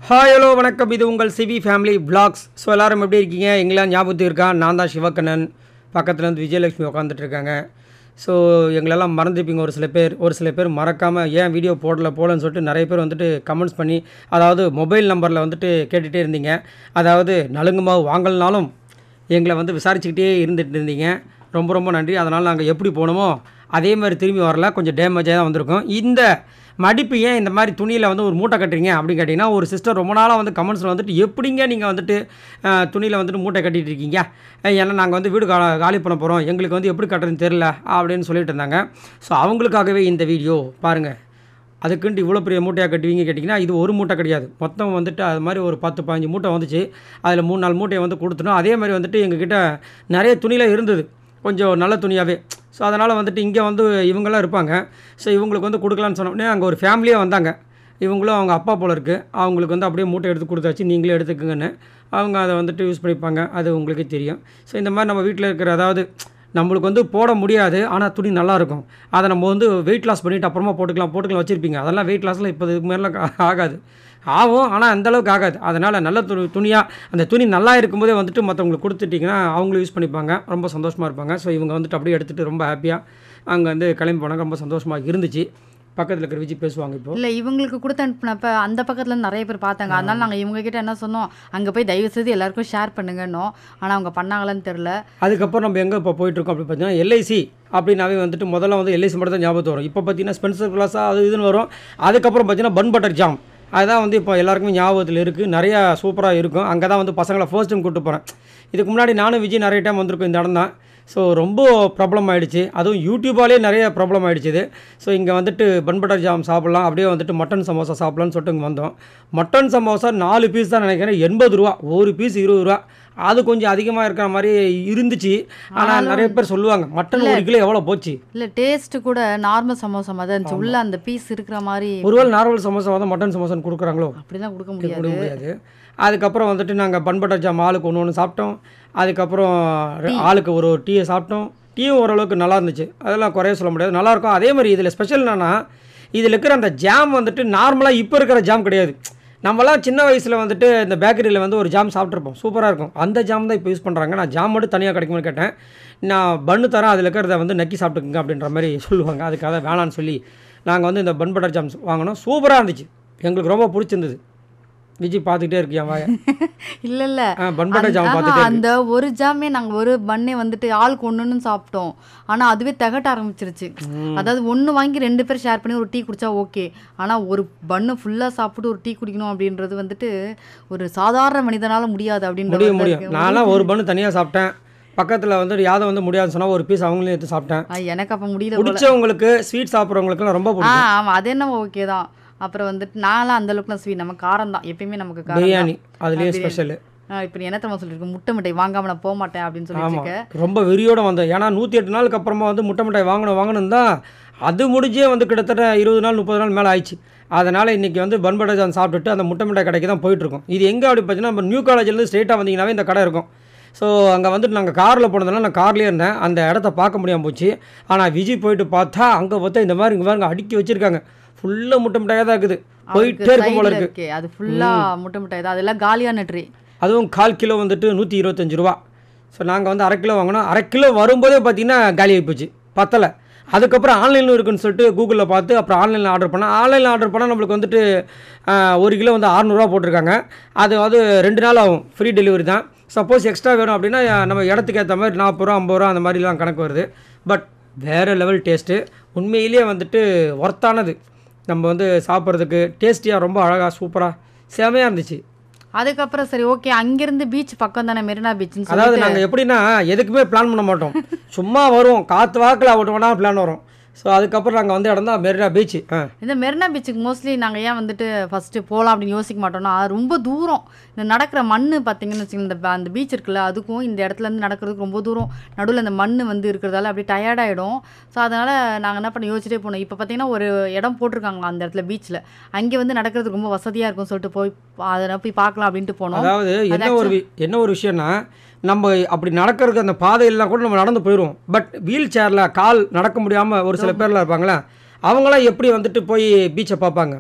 Hi hello வணக்கம் இது உங்கள் சிவி ஃபேமிலி vlogs ஸோ எல்லாரும் எப்படி இருக்கீங்க எங்களாம் ஞாபகத்துக்கு இருக்கா நான் தான் சிவக்கண்ணன் பக்கத்தில் வந்து விஜயலட்சுமி உட்காந்துட்டு இருக்காங்க ஸோ எங்களெல்லாம் மறந்துருப்பீங்க ஒரு சில பேர் ஒரு சில பேர் மறக்காமல் ஏன் வீடியோ போடல போடலன்னு சொல்லிட்டு நிறைய பேர் வந்துட்டு கமெண்ட்ஸ் பண்ணி அதாவது மொபைல் நம்பரில் வந்துட்டு கேட்டுகிட்டே இருந்தீங்க அதாவது நலுங்கு மாவு வாங்கலனாலும் எங்களை வந்து விசாரிச்சுக்கிட்டே இருந்துட்டு இருந்தீங்க ரொம்ப ரொம்ப நன்றி அதனால் நாங்கள் எப்படி போனோமோ அதே மாதிரி திரும்பி வரல கொஞ்சம் டேமேஜாக தான் வந்திருக்கோம் இந்த மடிப்பு ஏன் இந்த மாதிரி துணியில் வந்து ஒரு மூட்டை கட்டுறீங்க அப்படின்னு கேட்டிங்கன்னா ஒரு சிஸ்டர் ரொம்ப நாளாக வந்து கமெண்ட்ஸில் வந்துட்டு எப்படிங்க நீங்கள் வந்துட்டு துணியில் வந்துட்டு மூட்டை கட்டிட்டு இருக்கீங்க அஹ் ஏன்னா நாங்கள் வந்து வீடு கா காலி பண்ண போகிறோம் எங்களுக்கு வந்து எப்படி கட்டுறதுன்னு தெரில அப்படின்னு சொல்லிட்டு இருந்தாங்க ஸோ அவங்களுக்காகவே இந்த வீடியோ பாருங்கள் அதுக்குன்ட்டு இவ்வளோ பெரிய மூட்டையாக கட்டுவீங்க கேட்டிங்கன்னா இது ஒரு மூட்டை கிடையாது மொத்தம் வந்துட்டு அது மாதிரி ஒரு பத்து பதினஞ்சு மூட்டை வந்துச்சு அதில் மூணு நாலு மூட்டையை வந்து கொடுத்துட்டோம் அதே மாதிரி வந்துட்டு எங்ககிட்ட நிறைய துணியில் இருந்தது கொஞ்சம் நல்ல துணியாகவே ஸோ அதனால் வந்துட்டு இங்கே வந்து இவங்கெல்லாம் இருப்பாங்க ஸோ இவங்களுக்கு வந்து கொடுக்கலான்னு சொன்னோடனே அங்கே ஒரு ஃபேமிலியாக வந்தாங்க இவங்களும் அவங்க அப்பா போல இருக்குது அவங்களுக்கு வந்து அப்படியே மூட்டை எடுத்து கொடுத்தாச்சு நீங்களே எடுத்துக்கங்கன்னு அவங்க அதை வந்துட்டு யூஸ் பண்ணிப்பாங்க அது உங்களுக்கே தெரியும் ஸோ இந்த மாதிரி நம்ம வீட்டில் இருக்கிற அதாவது நம்மளுக்கு வந்து போட முடியாது ஆனால் துணி நல்லாயிருக்கும் அதை நம்ம வந்து வெயிட் லாஸ் பண்ணிவிட்டு அப்புறமா போட்டுக்கலாம் போட்டுக்கலாம் வச்சுருப்பீங்க அதெல்லாம் வெயிட் லாஸில் இப்போ இதுக்கு மேலாம் ஆகாது ஆகும் ஆனால் அந்தளவுக்கு ஆகாது அதனால் நல்ல துணி துணியாக அந்த துணி நல்லா இருக்கும்போதே வந்துட்டு மற்றவங்களுக்கு கொடுத்துட்டிங்கன்னா அவங்களும் யூஸ் பண்ணிப்பாங்க ரொம்ப சந்தோஷமாக இருப்பாங்க ஸோ இவங்க வந்துட்டு அப்படியே எடுத்துகிட்டு ரொம்ப ஹாப்பியாக அங்கே வந்து கிளம்பி போனாங்க ரொம்ப சந்தோஷமாக இருந்துச்சு பக்கத்தில் இருக்கிற விஜய் பேசுவாங்க இப்போ இல்லை இவங்களுக்கு கொடுத்து அனுப்புனப்ப அந்த பக்கத்துல இருந்து நிறைய பேர் பார்த்தாங்க அதனால நாங்கள் இவங்க கிட்ட என்ன சொன்னோம் அங்கே போய் தயவு செய்து எல்லாருக்கும் ஷேர் பண்ணுங்கன்னோம் ஆனால் அவங்க பண்ணாங்களான்னு தெரில அதுக்கப்புறம் நம்ம எங்கே இப்போ போயிட்டுருக்கோம் அப்படி பார்த்தீங்கன்னா எல்ஐசி அப்படின்னாவே வந்துட்டு முதல்ல வந்து எல்ஐசி மட்டும் தான் ஞாபகத்து வரும் இப்போ பார்த்தீங்கன்னா ஸ்பென்சர் கிளாஸா அது இதுன்னு வரும் அதுக்கப்புறம் பார்த்தீங்கன்னா பன் பட்டர் ஜாம் அதுதான் வந்து இப்போ எல்லாருக்குமே ஞாபகத்தில் இருக்குது நிறையா சூப்பராக இருக்கும் அங்கே தான் வந்து பசங்களை ஃபர்ஸ்ட் டைம் கூப்பிட்டு போகிறேன் இதுக்கு முன்னாடி நானும் விஜய் நிறைய டைம் வந்திருக்கோம் இந்த இடம் தான் ஸோ ரொம்ப ப்ராப்ளம் ஆகிடுச்சு அதுவும் யூடியூபாலே நிறைய ப்ராப்ளம் ஆகிடுச்சு இது ஸோ இங்கே வந்துட்டு பன் பட்டர் ஜாம் சாப்பிட்லாம் அப்படியே வந்துட்டு மட்டன் சமோசா சாப்பிட்லான்னு சொல்லிட்டு இங்கே வந்தோம் மட்டன் சமோசா நாலு பீஸ் தான் நினைக்கிறேன் எண்பது ரூபா ஒரு பீஸ் இருபது ரூபா அது கொஞ்சம் அதிகமாக இருக்கிற மாதிரி இருந்துச்சு ஆனால் நிறைய பேர் சொல்லுவாங்க மட்டன் ஒரு கிலோ எவ்வளோ போச்சு இல்லை டேஸ்ட் கூட நார்மல் சமோசா மாதிரி தான் இருந்துச்சு உள்ள அந்த பீஸ் இருக்கிற மாதிரி ஒருவேளை நார்மல் சமோசா வந்து மட்டன் சமோசான்னு கொடுக்குறாங்களோ அப்படிலாம் கொடுக்க கொடுக்க முடியாது முடியாது அதுக்கப்புறம் வந்துட்டு நாங்கள் பன் பட்டர் ஜாம் ஆளுக்கு ஒன்று ஒன்று சாப்பிட்டோம் அதுக்கப்புறம் ரெ- ஆளுக்கு ஒரு ஒரு டீயை சாப்பிட்டோம் டீயும் ஓரளவுக்கு நல்லா இருந்துச்சு அதெல்லாம் குறைய சொல்ல முடியாது நல்லாயிருக்கும் அதே மாதிரி இதில் ஸ்பெஷல் என்னன்னா இதில் இருக்கிற அந்த ஜாம் வந்துட்டு நார்மலாக இப்போ இருக்கிற ஜாம் கிடையாது நம்மலாம் சின்ன வயசில் வந்துட்டு இந்த பேக்கரியில் வந்து ஒரு ஜாம் சாப்பிட்ருப்போம் சூப்பராக இருக்கும் அந்த ஜாம் தான் இப்போ யூஸ் பண்ணுறாங்க நான் ஜாம் மட்டும் தனியாக கிடைக்குமான்னு கேட்டேன் நான் பன்னு தரேன் அதில் இருக்கிறத வந்து நக்கி சாப்பிட்டுக்குங்க அப்படின்ற மாதிரி சொல்லுவாங்க அதுக்காக வேணான்னு சொல்லி நாங்கள் வந்து இந்த பன் பட்டர் ஜாம் வாங்கினோம் சூப்பராக இருந்துச்சு எங்களுக்கு ரொம்ப பிடிச்சிருந்தது விஜய் பார்த்துக்கிட்டே இருக்கியா வாய இல்லை இல்லை ஆ பன் பட்டர் ஜாம் பார்த்துட்டே இருக்கு. அந்த ஒரு ஜாமே நாங்கள் ஒரு பண்ணே வந்துட்டு ஆளுக்கு ஒன்றுன்னு சாப்பிட்டோம் ஆனால் அதுவே திகட்ட ஆரம்பிச்சிருச்சு அதாவது ஒன்று வாங்கி ரெண்டு பேர் ஷேர் பண்ணி ஒரு டீ குடிச்சா ஓகே ஆனால் ஒரு பண்ணு ஃபுல்லாக சாப்பிட்டு ஒரு டீ குடிக்கணும் அப்படின்றது வந்துட்டு ஒரு சாதாரண மனிதனால முடியாது அப்படின்ற முடியும் மாதிரி முடியும் இருக்கு. நான்லாம் ஒரு பண்ணு தனியாக சாப்பிட்டேன் பக்கத்தில் வந்து யாதம் வந்து முடியாதுன்னு சொன்னால் ஒரு பீஸ் அவங்களும் எடுத்து சாப்பிட்டேன் ஆ, எனக்கு அப்போ முடியல போல பிடிச்சவங்களுக்கு ஸ்வீட் சாப்பிட்றவங்களுக்குலாம் ரொம்ப ஆ பிடிக்கும் ஆமாம் அது என்ன ஓகே தான் அப்புறம் வந்துட்டு நான்லாம் அந்த அளவுக்குலாம் ஸ்வீட் நம்ம காரம் தான் எப்பயுமே நமக்கு காரம் தான். பிரியாணி அதுலேயே ஸ்பெஷலு ஆ, இப்போ நீ என்ன தெரியுமா சொல்லிருக்கு முட்டை மிட்டாய் வாங்காம நான் போக மாட்டேன் அப்படின்னு சொல்லிட்டு ஆமாம் இருக்க ரொம்ப வெறியோட வந்தேன் ஏன்னா நூற்றி எட்டு நாளுக்கு அப்புறமா வந்து முட்டை மிட்டாய் வாங்கணும் வாங்கணும் தான் அது முடிஞ்சே வந்து கிட்டத்தட்ட இருபது நாள் முப்பது நாள் மேலே ஆயிடுச்சு அதனால் இன்றைக்கி வந்து பன் பட்டர் ஜாம் சாப்பிட்டுட்டு அந்த முட்டை மிட்டாய் கடைக்கு தான் போயிட்டுருக்கோம் இது எங்கே அப்படி பார்த்தீங்கன்னா நம்ம நியூ காலேஜ்லேருந்து ஸ்ட்ரெயிட்டாக வந்தீங்கன்னாவே இந்த கடை இருக்கும் ஸோ அங்கே வந்துட்டு நாங்கள் காரில் போனதுனால நான் கார்லேயே இருந்தேன் அந்த இடத்த பார்க்க முடியாமல் போச்சு ஆனால் விஜய் போயிட்டு பார்த்தா அங்கே பார்த்தா இந்த மாதிரி இங்கே பாருங்க அடுக்கி வச்சுருக்காங்க ஃபுல்லாக முட்டை மிட்டாயாக தான் இருக்குது போயிட்டே இருக்கும் போல சைடுல இருக்குது இருக்கே அது ஃபுல்லா முட்டை மிட்டாய் தான் அதெல்லாம் காலியான ட்ரீ அதுவும் கால் கிலோ வந்துட்டு நூற்றி இருபத்தஞ்சு ரூபா ஸோ நாங்கள் வந்து அரை கிலோ வாங்கினோம் அரை கிலோ வரும்போதே பார்த்தீங்கன்னா காலி ஆகி போச்சு பத்தலை அதுக்கப்புறம் ஆன்லைனில் இருக்குன்னு சொல்லிட்டு கூகுளில் பார்த்து அப்புறம் ஆன்லைனில் ஆர்டர் பண்ணேன் ஆன்லைனில் ஆர்டர் பண்ணால் நம்மளுக்கு வந்துட்டு ஆஹ், ஒரு கிலோ வந்து அறநூறுவா போட்டிருக்காங்க அது வந்து ரெண்டு நாள் ஆகும் ஃப்ரீ டெலிவரி தான் சப்போஸ் எக்ஸ்ட்ரா வேணும் அப்படின்னா நம்ம இடத்துக்கு ஏற்ற மாதிரி நாற்பது ரூபா ஐம்பது ரூபா அந்த மாதிரிலாம் கணக்கு வருது பட் வேறு லெவல் டேஸ்ட்டு உண்மையிலேயே வந்துட்டு ஒர்த்தானது நம்ம வந்து சாப்பிட்றதுக்கு டேஸ்டியாக ரொம்ப அழகாக சூப்பராக செமையாக இருந்துச்சு அதுக்கப்புறம் சரி ஓகே அங்கிருந்து பீச் பக்கம் தானே மெரினா பீச்னு அதாவது சொல்லி நாங்கள் எப்படின்னா எதுக்குமே பிளான் பண்ண மாட்டோம் சும்மா வருவோம் காற்று வாக்கில் விட்டோம்னா பிளான் வரும் ஸோ அதுக்கப்புறம் நாங்கள் வந்து இடம் தான் மெரினா பீச் ஆ இந்த மெரினா பீச்சுக்கு மோஸ்ட்லி நாங்கள் ஏன் வந்துட்டு ஃபஸ்ட்டு போகலாம் அப்படின்னு யோசிக்க மாட்டோம்னா அது ரொம்ப தூரம் இந்த நடக்கிற மண் பார்த்தீங்கன்னு வச்சுக்கோங்க இந்த ப- அந்த பீச் இருக்குல்ல அதுக்கும் இந்த இடத்துல இருந்து நடக்கிறதுக்கு ரொம்ப தூரம் நடுவில் அந்த மண் வந்து இருக்கிறதால அப்படியே டயர்டாயிடும் ஸோ அதனால் நாங்கள் என்ன பண்ண யோசிச்சிட்டே போனோம் இப்போ பார்த்தீங்கன்னா ஒரு இடம் போட்டிருக்காங்க அந்த இடத்துல பீச்சில் அங்கே வந்து நடக்கிறதுக்கு ரொம்ப வசதியாக இருக்கும்னு சொல்லிட்டு போய் அதை போய் பார்க்கலாம் அப்படின்ட்டு போனோம் அதாவது என்ன ஒரு வி- என்ன ஒரு விஷயம்னா நம்ம அப்படி நடக்கிறதுக்கு அந்த பாதையெல்லாம் கூட நம்ம நடந்து போயிடுவோம் பட் வீல் சேரில் கால் நடக்க முடியாமல் ஒரு சில பேர்லாம் இருப்பாங்களே அவங்களாம் எப்படி வந்துட்டு போய் பீச்சை பார்ப்பாங்க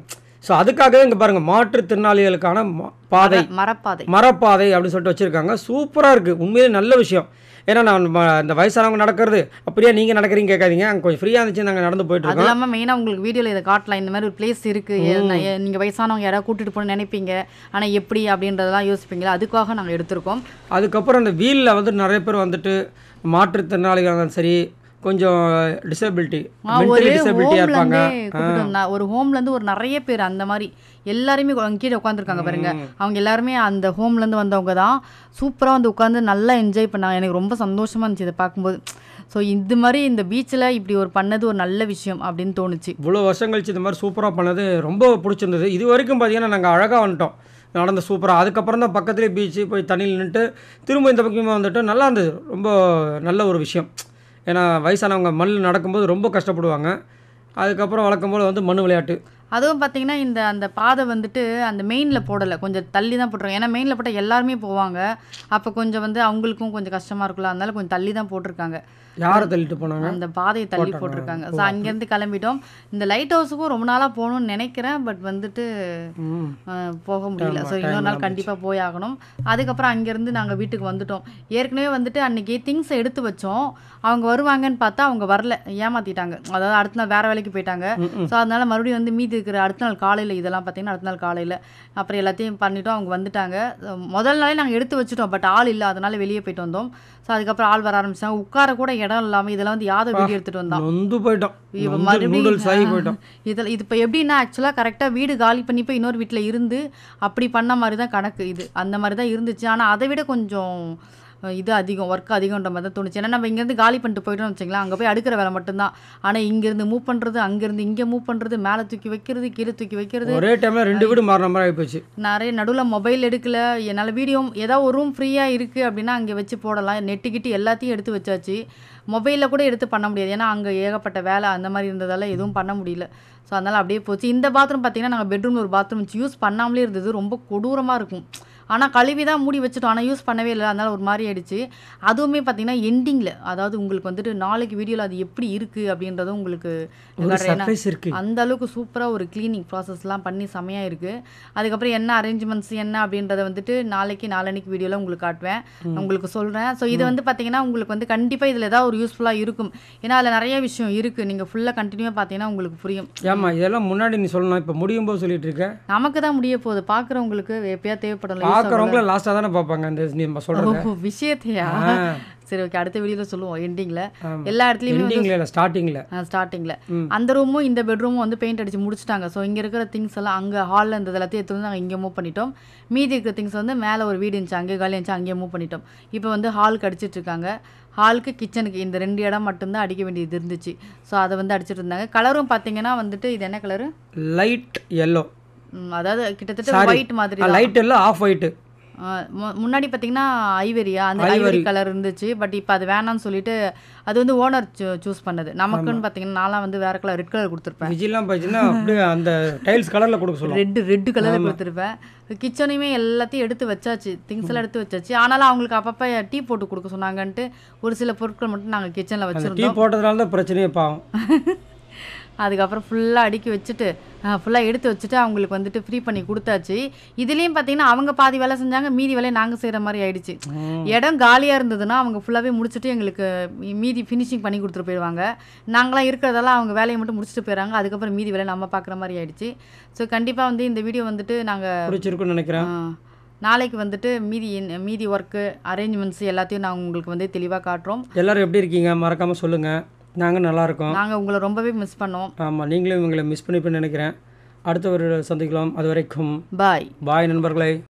ஸோ அதுக்காகவே இங்கே பாருங்கள் மாற்றுத்திறனாளிகளுக்கான ம- பாதை மர- மரப்பாதை மரப்பாதை அப்படின்னு சொல்லிட்டு வச்சுருக்காங்க சூப்பராக இருக்குது உண்மையிலே நல்ல விஷயம் ஏன்னா நான் ம- இந்த வயசானவங்க நடக்கிறது அப்படியே நீங்கள் நடக்கிறீங்க கேட்காதீங்க அங்கே கொஞ்சம் ஃப்ரீயாக இருந்துச்சு நாங்கள் நடந்து போயிட்டு அது இருக்கோம் இல்லாமல் மெயினாக உங்களுக்கு வீடியோவில் இதை காட்டலாம் இந்த மாதிரி ஒரு பிளேஸ் இருக்குது நீங்கள் வயசானவங்க யாராவது கூட்டிகிட்டு போகணும்னு நினைப்பீங்க ஆனால் எப்படி அப்படின்றதெல்லாம் யோசிப்பீங்களா அதுக்காக நாங்கள் எடுத்திருக்கோம் அதுக்கப்புறம் அந்த வீலில் வந்து நிறைய பேர் வந்துட்டு மாற்றுத்திறனாளிகளாக இருந்தாலும் சரி கொஞ்சம் டிசபிலிட்டி ஆ, ஒரு மென்டலி டிசபிலிட்டியாக இருப்பாங்க ஹோம்லேருந்தே கூப்பிட்டு வந்தா ஒரு ஹோம்லேருந்து ஒரு நிறைய பேர் அந்த மாதிரி எல்லாருமே கொ- அங்க கீழே உட்காந்துருக்காங்க பாருங்க அவங்க எல்லாருமே அந்த ஹோம்லேருந்து வந்தவங்க தான் சூப்பராக வந்து உட்காந்து நல்லா என்ஜாய் பண்ணாங்க எனக்கு ரொம்ப சந்தோஷமா இருந்துச்சு இதை பார்க்கும்போது ஸோ இது மாதிரி இந்த பீச்சில் இப்படி ஒரு பண்ணது ஒரு நல்ல விஷயம் அப்படின்னு தோணுச்சு இவ்வளோ வருஷம் கழிச்சு இந்த மாதிரி சூப்பராக பண்ணது ரொம்ப பிடிச்சிருந்தது இது வரைக்கும் பார்த்தீங்கன்னா நாங்கள் அழகாக வந்துட்டோம் நடந்த சூப்பராக அதுக்கப்புறம் தான் பக்கத்துலேயே பீச்சு போய் தண்ணியில் நின்றுட்டு திரும்ப இந்த பக்கமாக வந்துட்டு நல்லா இருந்தது ரொம்ப நல்ல ஒரு விஷயம் ஏன்னா வயசானவங்க மண்ணில் நடக்கும்போது ரொம்ப கஷ்டப்படுவாங்க அதுக்கப்புறம் வழக்கம் போல் வந்து மண் விளையாட்டு அதுவும் பார்த்தீங்கன்னா இந்த அந்த பாதை வந்துட்டு அந்த மெயினில் போடலை கொஞ்சம் தள்ளி தான் போட்டிருக்காங்க ஏன்னா மெயினில் போட்டால் எல்லாருமே போவாங்க அப்போ கொஞ்சம் வந்து அவங்களுக்கும் கொஞ்சம் கஷ்டமாக இருக்கும்ல அதனால கொஞ்சம் தள்ளி தான் போட்டிருக்காங்க யாரை தள்ளிட்டு போனாங்க அந்த பாதையை தள்ளி போட்டிருக்காங்க ஸோ அங்கேருந்து கிளம்பிட்டோம் இந்த லைட் ஹவுஸுக்கும் ரொம்ப நாளாக போகணும்னு நினைக்கிறேன் பட் வந்துட்டு ம் அஹ், போக முடியல ஸோ இன்னொரு நாள் கண்டிப்பாக போய் ஆகணும் அதுக்கப்புறம் அங்கேருந்து நாங்கள் வீட்டுக்கு வந்துட்டோம் ஏற்கனவே வந்துட்டு அன்னைக்கு திங்ஸை எடுத்து வச்சோம் அவங்க வருவாங்கன்னு பார்த்தா அவங்க வரல ஏமாத்திட்டாங்க அதாவது அடுத்த நாள் வேறு வேலைக்கு போயிட்டாங்க ஸோ அதனால மறுபடியும் வந்து மீதி இருக்கிற அடுத்த நாள் காலையில் இதெல்லாம் பார்த்தீங்கன்னா அடுத்த நாள் காலையில் அப்புறம் எல்லாத்தையும் பண்ணிட்டோம் அவங்க வந்துட்டாங்க முதல் நாளே நாங்கள் எடுத்து வச்சுட்டோம் பட் ஆள் இல்லை அதனால வெளியே போயிட்டு வந்தோம் ஸோ அதுக்கப்புறம் ஆள் வர ஆரம்பிச்சாங்க உட்கார கூட இடம் இல்லாமல் இதெல்லாம் வந்து யாதவ் வீடியோ எடுத்துகிட்டு வந்தான் நொந்து போயிட்டோம் இப்ப நொந்து மறுபடியும் நூடுல்ஸ் ஆகி போயிட்டோம் இதில் இது இப்போ எப்படின்னா ஆக்சுவலாக கரெக்டாக வீடு காலி பண்ணி போய் இன்னொரு வீட்டில் இருந்து அப்படி பண்ண மாதிரி தான் கணக்கு இது அந்த மாதிரி தான் இருந்துச்சு ஆனால் அதை விட கொஞ்சம் அஹ், இது அதிகம் ஒர்க் அதிகம்ன்ற மாதிரி தான் தோணுச்சு ஏன்னா நம்ம இங்கேருந்து காலி பண்ணிட்டு போயிட்டோம்னு வச்சுக்கலாம் அங்கே போய் அடுக்கிற வேலை மட்டும்தான் ஆனால் இங்கேருந்து மூவ் பண்ணுறது அங்கேருந்து இங்கே மூவ் பண்ணுறது மேலே தூக்கி வைக்கிறது கீழே தூக்கி வைக்கிறது ஒரே டைமில் ரெண்டு வீடு மாறின மாதிரி ஆகிப்போச்சு நிறைய நடுவில் மொபைல் எடுக்கல என்னால் வீடியோ ஏதாவது ஒரு ரூம் ஃப்ரீயாக இருக்குது அப்படின்னா அங்கே வச்சு போடலாம் நெட்டு கிட்டு எல்லாத்தையும் எடுத்து வச்சாச்சு மொபைலில் கூட எடுத்து பண்ண முடியாது ஏன்னா அங்கே ஏகப்பட்ட வேலை அந்த மாதிரி இருந்ததால் எதுவும் பண்ண முடியல ஸோ அதனால் அப்படியே போச்சு இந்த பாத்ரூம் பார்த்தீங்கன்னா நாங்கள் பெட்ரூமில் ஒரு பாத்ரூம் வச்சு யூஸ் பண்ணாமலே இருந்தது ரொம்ப கொடூரமாக இருக்கும் ஆனால் கழுவி தான் மூடி வச்சுட்டோம் ஆனால் யூஸ் பண்ணவே இல்லை அதனால் ஒரு மாதிரி ஆயிடுச்சு அதுவுமே பார்த்தீங்கன்னா எண்டிங்கில் அதாவது உங்களுக்கு வந்துட்டு நாளைக்கு வீடியோவில் அது எப்படி இருக்குது அப்படின்றதும் உங்களுக்கு ஒரு காட்டுறேன். ஏன்னா, சர்ப்ரைஸ் இருக்கு அந்த அளவுக்கு சூப்பராக ஒரு க்ளீனிங் ப்ராசஸ்லாம் பண்ணி செமையாக இருக்குது அதுக்கப்புறம் என்ன அரேஞ்ச்மெண்ட்ஸ் என்ன அப்படின்றத வந்துட்டு நாளைக்கு நாளன்னைக்கு வீடியோவில் உங்களுக்கு காட்டுவேன் உங்களுக்கு சொல்கிறேன் ஸோ இது வந்து பார்த்தீங்கன்னா உங்களுக்கு வந்து கண்டிப்பாக இதில் ஏதாவது ஒரு யூஸ்ஃபுல்லாக இருக்கும் ஏன்னா அதில் நிறைய விஷயம் இருக்குது நீங்கள் ஃபுல்லாக கண்டினியூவாக பார்த்தீங்கன்னா உங்களுக்கு புரியும் ஏமா இதெல்லாம் முன்னாடி நீ சொல்லணும் இப்போ முடியும் போது சொல்லிட்டு இருக்க நமக்கு தான் முடிய போகுது பார்க்குறவங்களுக்கு எப்பயா தேவைப்படல பார்க்குறவங்கள லாஸ்ட்டாக தானே பார்ப்பாங்க இந்த நம்ம சொல்கிறது ஓ விஷயத்தையா ஆ. சரி ஓகே அடுத்த வீடியோவில் சொல்லுவோம் எண்டிங்கில் ஆமா. எல்லா இடத்துலையுமே வந்து எண்டிங்கில் இல்லை ஸ்டார்டிங்கில் ஸ்டார்டிங்கில் ம். அந்த ரூமும் இந்த பெட்ரூமும் வந்து பெயிண்ட் அடிச்சு முடிச்சிட்டாங்க ஸோ இங்கே இருக்கிற திங்ஸ் எல்லாம் அங்கே ஹாலில் இருந்தது எல்லாத்தையும் எடுத்து வந்து நாங்கள் இங்கே மூவ் பண்ணிட்டோம் மீதி இருக்கிற திங்ஸ் வந்து மேலே ஒரு வீடு இருந்துச்சு அங்கே காலி இருந்துச்சு அங்கேயே மூவ் பண்ணிட்டோம் இப்போ வந்து ஹாலுக்கு அடிச்சிட்டு இருக்காங்க ஹாலுக்கு கிச்சனுக்கு இந்த ரெண்டு இடம் மட்டும்தான் அடிக்க வேண்டியது இருந்துச்சு ஸோ அதை வந்து அடிச்சிட்டு இருந்தாங்க கலரும் பார்த்தீங்கன்னா வந்துட்டு இது என்ன கலரு லைட் எல்லோ அதாவது கிட்டத்தட்ட ஒயிட் மாதிரி தான். லைட் எல்லாம் ஆஃப் ஒயிட்டு ஆ, மு- முன்னாடி பார்த்தீங்கன்னா ஐவரியா அந்த ஐவரி கலர் இருந்துச்சு பட் இப்போ அது வேணாம்னு சொல்லிட்டு அது வந்து ஓனர் சூஸ் பண்ணது நமக்குன்னு பார்த்தீங்கன்னா நான்லாம் வந்து வேற கலர் ரெட் கலர் கொடுத்துருப்பேன் விஜய்லாம் போச்சுன்னா அப்படியே அந்த டைல்ஸ் கலரில் கொடுக்க சொல்லுவோம் ரெட் ரெட் கலரில் கொடுத்துருப்பேன் கிச்சனையுமே எல்லாத்தையும் எடுத்து வச்சாச்சு திங்ஸ் எல்லாம் எடுத்து வச்சாச்சு ஆனாலும் அவங்களுக்கு அப்பப்போ டீ போட்டு கொடுக்க சொன்னாங்கன்ட்டு ஒரு சில பொருட்கள் மட்டும் நாங்கள் கிச்சனில் அந்த வச்சுருந்தோம் டீ போட்டதுனால தான் பிரச்சனையே பாவம் அதுக்கப்புறம் ஃபுல்லாக அடுக்கி வச்சுட்டு ஃபுல்லாக எடுத்து வச்சுட்டு அவங்களுக்கு வந்துட்டு ஃப்ரீ பண்ணி கொடுத்தாச்சு இதுலேயும் பார்த்தீங்கன்னா அவங்க பாதி வேலை செஞ்சாங்க மீதி வேலையை நாங்கள் செய்கிற மாதிரி ஆயிடுச்சு இடம் காலியாக இருந்ததுன்னா அவங்க ஃபுல்லாகவே முடிச்சுட்டு எங்களுக்கு மீ- மீதி ஃபினிஷிங் பண்ணி கொடுத்துட்டு போயிடுவாங்க நாங்களாம் இருக்கிறதெல்லாம் அவங்க வேலையை மட்டும் முடிச்சுட்டு போயிடுறாங்க அதுக்கப்புறம் மீதி வேலை நம்ம பார்க்குற மாதிரி ஆயிடுச்சு ஸோ கண்டிப்பாக வந்து இந்த வீடியோ வந்துட்டு நாங்கள் பிடிச்சிருக்குன்னு நினைக்கிறேன் நாளைக்கு வந்துட்டு மீதி மீதி ஒர்க்கு அரேஞ்ச்மெண்ட்ஸ் எல்லாத்தையும் நாங்கள் உங்களுக்கு வந்து தெளிவாக காட்டுறோம் எல்லாரும் எப்படி இருக்கீங்க மறக்காமல் சொல்லுங்கள் நாங்கள் நல்லா இருக்கோம் நாங்கள் உங்களை ரொம்பவே மிஸ் பண்ணோம் ஆமாம் நீங்களும் இவங்களை மிஸ் பண்ணிப்பேன்னு நினைக்கிறேன் அடுத்த ஒரு சந்திக்கலாம் அது வரைக்கும் பாய் பாய் நண்பர்களே